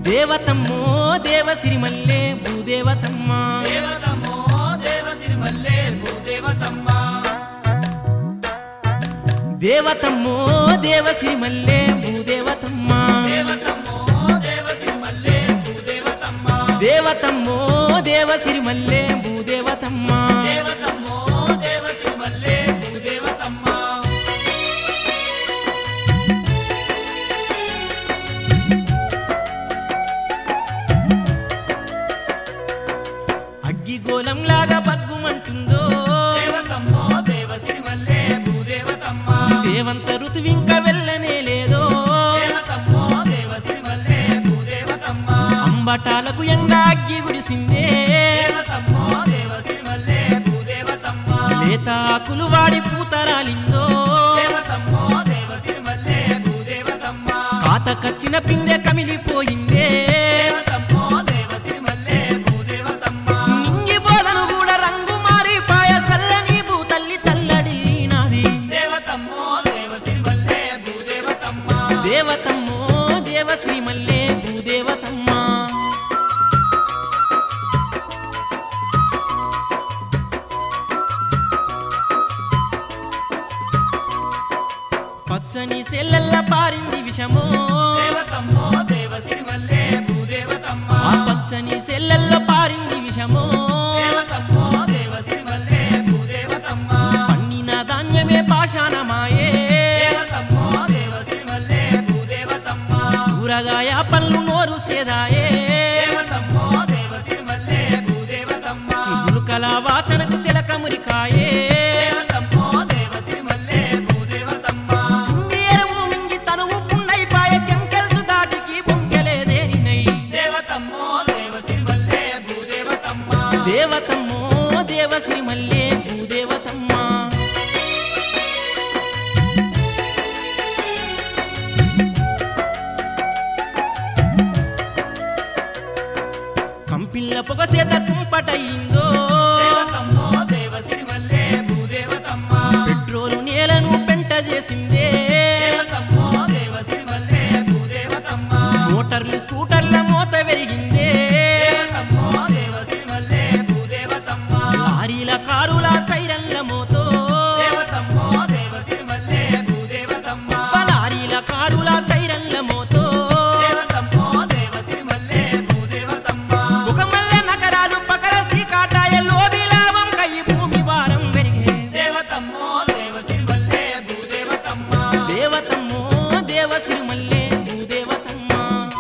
దేవతమ్మో దేవ సిరిమల్లే భూదేవతమ్మ దేవతమ్మో దేవ సిరిమల్లే భూదేవతమ్మ దేవతమ్మో దేవ సిరిమల్లే భూదేవతమ్మ దేవతమ్మో దేవ సిరిమల్లే భూదేవతమ్మ దేవతమ్మో దేవ సిరిమల్లే భూదేవతమ్మ దేవతమ్మో దేవ సిరిమల్లే భూదేవతమ్మ అగ్గిగోళంలాగా బగ్గుమంటుందో దేవతమ్మో దేవ సిరిమల్లే భూదేవతమ్మ దేవంత ఋతువింక వెళ్ళనే లేదో దేవతమ్మో దేవ సిరిమల్లే భూదేవతమ్మ అంబటాలకు ఎండ అగ్గి గుడిసిందే దేవతమ్మో దేవ సిరిమల్లే భూదేవతమ్మ లేత ఆకులు వాడి పూతరాలిందో దేవతమ్మో దేవ సిరిమల్లే భూదేవతమ్మ కాతకచ్చిన పిందె కమిలిపోయిందే దేవతమ్మో దేవ సిరిమల్లే భూదేవతమ్మ నింగి బోధను కూడా రంగు మారిపాయ సల్లని భూతల్లి తల్లడి నాది దేవతమ్మో దేవ సిరిమల్లే భూదేవతమ్మ దేవతమ్మో దేవ శ్రీమల్లే భూదేవతమ్మ పచ్చని సెల్లల్ల పారింది విషమో దేవతమ్మో దేవ సిరిమల్లే భూదేవతమ్మ ఆ పచ్చని సెల్లల్లో పారింది విషమో దేవతమ్మో దేవ సిరిమల్లే భూదేవతమ్మ పండిన ధాన్యమే పాషాణమాయే దేవతమ్మో దేవ సిరిమల్లే భూదేవతమ్మ కూరగాయ పళ్ళు నోరు సేదాయే దేవతమ్మో దేవ సిరిమల్లే భూదేవతమ్మ గులుకల వాసనకు శిలక మురికాయే దేవతమ్మో దేవ సిరిమల్లే భూదేవతమ్మ నేరము మింగి తనువు పుండైపాయ కెంకెల్సు దాటికి బొంకెలేదేరినై దేవతమ్మో దేవ సిరిమల్లే భూదేవతమ్మ దేవతమ్మో దేవ శ్రీమల్లే భూదేవతమ్మ కంపిల్ల పొగ చేత కుంపటయిందో దేవతమ్మో దేవ సిరిమల్లే భూదేవతమ్మ పెట్రోలు నేలను పెంట చేసిందే దేవతమ్మో దేవ సిరిమల్లే భూదేవతమ్మ మోటార్లు స్కూటర్ల మోత వెలిగిందే దేవతమ్మో దేవ సిరిమల్లే భూదేవతమ్మ లారీల కారుల సైరన్ల మోతో దేవతమ్మో దేవ సిరిమల్లే భూదేవతమ్మ లారీల కారుల సైరన్ల మోతో దేవతమ్మో దేవ సిరిమల్లే భూదేవతమ్మ ఒక మల్లె నగరాలు పకర సీకాటాయ లోబి లాభం కై భూమి భారం పెరిగే దేవతమ్మో దేవ సిరిమల్లే భూదేవతమ్మ దేవతమ్మో దేవ సిరిమల్లే భూదేవతమ్మ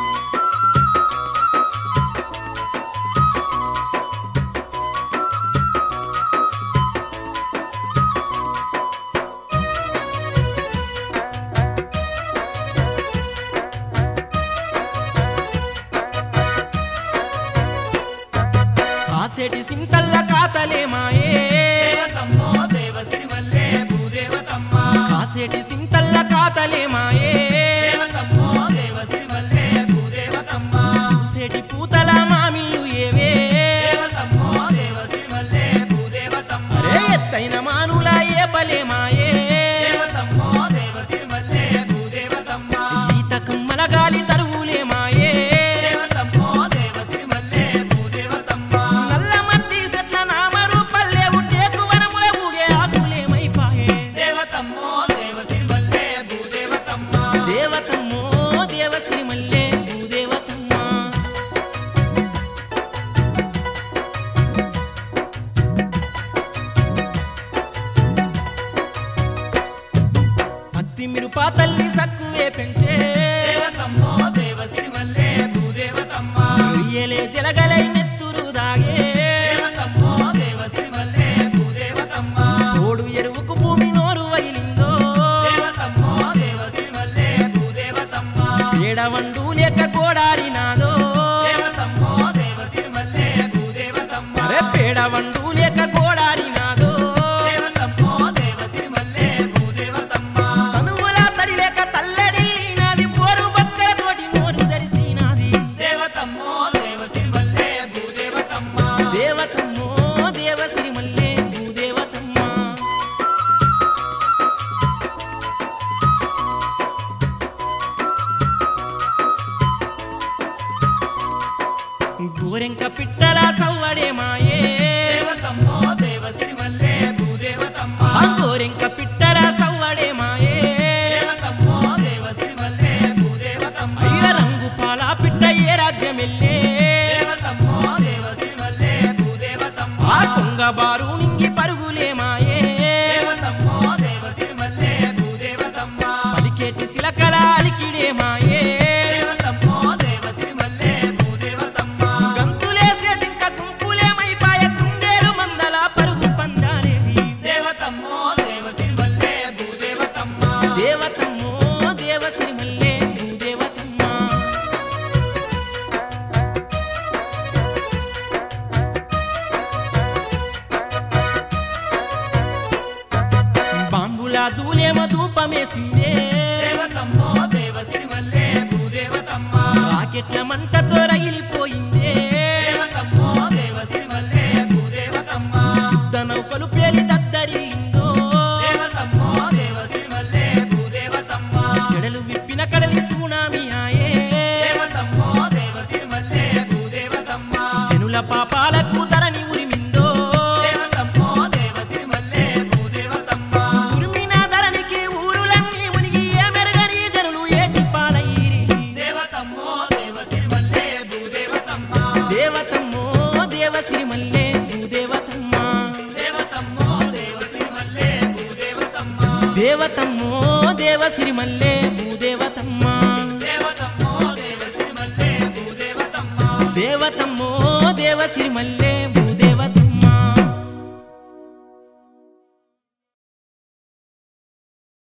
కాసేటి సింతల్ల కాతలే మాయే దేవతమ్మో దేవ సిరిమల్లే భూదేవతమ్మ కాసేటి సింతల్ల కాతలే మాయే దేవతమ్మో దేవ సిరిమల్లే భూదేవతమ్మ చూసేటి పూతల మామిళ్ళు ఏవే దేవతమ్మో దేవ సిరిమల్లే భూదేవతమ్మ అరే ఎత్తైన మానుల ఏ పలే మాయే దేవతమ్మో దేవ సిరిమల్లే భూదేవతమ్మ ఈత కమ్మల గాలి తరువులే మాయే దేవతమ్మో దేవ సిరిమల్లే భూదేవతమ్మ నల్ల మట్టి చెట్ల నామరు పల్లెవు టేకు వనముల ఊగే ఆకులేమైపాయే దేవతమ్మో దేవ సిరిమల్లే భూదేవతమ్మ దేవతమ్మో దేవ శ్రీమల్లే భూదేవతమ్మ పత్తి మిరుపా తల్లి సక్కువే పెంచే దేవతమ్మో దేవ సిరిమల్లే భూదేవతమ్మ రొయ్యలే జలగలై నెత్తురు దాగే దేవతమ్మో దేవ సిరిమల్లే భూదేవతమ్మ తోడు ఎరువుకు భూమి నోరు వదిలిందో దేవతమ్మో దేవ సిరిమల్లే భూదేవతమ్మ ఏడవండు లేక కోడారినాదో దేవతమ్మో దేవ సిరిమల్లే భూదేవతమ్మ అరే పేడవండు లేక కోడారినాదో దేవతమ్మో దేవ సిరిమల్లే భూదేవతమ్మ తనువుల తడి లేక తల్లడి నాది పోరు బక్కల తోటి నోరు ధరిసినాది దేవతమ్మో దేవ సిరిమల్లే భూదేవతమ్మ పరుగులేమాయే దేవతమ్మో దేవ సిరిమల్లే భూదేవతమ్మ పలికేటి శిలకల అలికిడేమాయే దేవతమ్మో దేవ సిరిమల్లే భూదేవతమ్మ గంతులేసే జింక గుంపులేమైపాయ కుందేలు మందల పరుగు పందాలేది దేవతమ్మో దేవ సిరిమల్లే భూదేవతమ్మ దేవతమ్మో దేవశ్రీ మల్లే భూదేవతమ్మ బాంబుల దూలేమ ధూపమేసిందే దేవతమ్మో దేవ సిరిమల్లే భూదేవతమ్మ రాకెట్ల మంటతో రగిలిపోయిందే దేవతమ్మో దేవ సిరిమల్లే భూదేవతమ్మ యుద్ధ నౌకలు పేలి దద్దరిల్లిందో దేవతమ్మో దేవ సిరిమల్లే భూదేవతమ్మ జడలు విప్పిన కడలి సునామీ ఆయే దేవతమ్మో దేవ సిరిమల్లే భూదేవతమ్మ జనుల పాపాలకు ధరని ఉరిమిందో దేవతమ్మో దేవ సిరిమల్లే భూదేవతమ్మ ఉరిమిన ధరనికి ఊరులన్నీ మునిగి ఏ మెరుగని జనులు ఏటి పాలయ్యిరి దేవతమ్మో దేవ సిరిమల్లే భూదేవతమ్మ దేవతమ్మో దేవశ్రీ మల్లే భూదేవతమ్మ దేవతమ్మో దేవ సిరిమల్లే భూదేవతమ్మ దేవతమ్మో దేవశ్రీ మల్లే భూదేవతమ్మ దేవతమ్మో దేవ సిరిమల్లే భూదేవతమ్మ దేవతమ్మో దేవశ్రీ మల్లే భూ